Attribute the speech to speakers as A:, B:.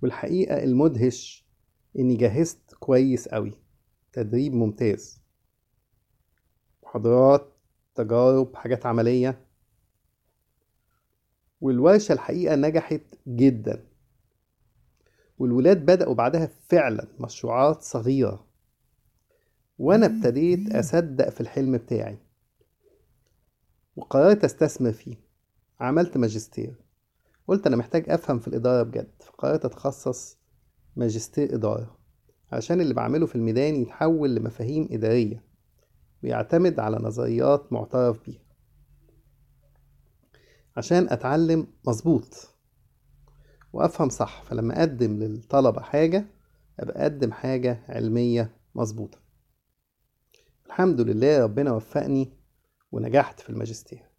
A: والحقيقة المدهش إني جهزت كويس أوي تدريب ممتاز محاضرات تجارب حاجات عملية والورشة الحقيقة نجحت جدا والولاد بدأوا بعدها فعلا مشروعات صغيرة وأنا ابتديت أصدق في الحلم بتاعي وقررت أستثمر فيه عملت ماجستير قلت أنا محتاج أفهم في الإدارة بجد فقررت أتخصص ماجستير إدارة عشان اللي بعمله في الميدان يتحول لمفاهيم إدارية ويعتمد على نظريات معترف بيها عشان أتعلم مظبوط وأفهم صح فلما أقدم للطلبة حاجة أبقى أقدم حاجة علمية مظبوطة الحمد لله ربنا وفقني ونجحت في الماجستير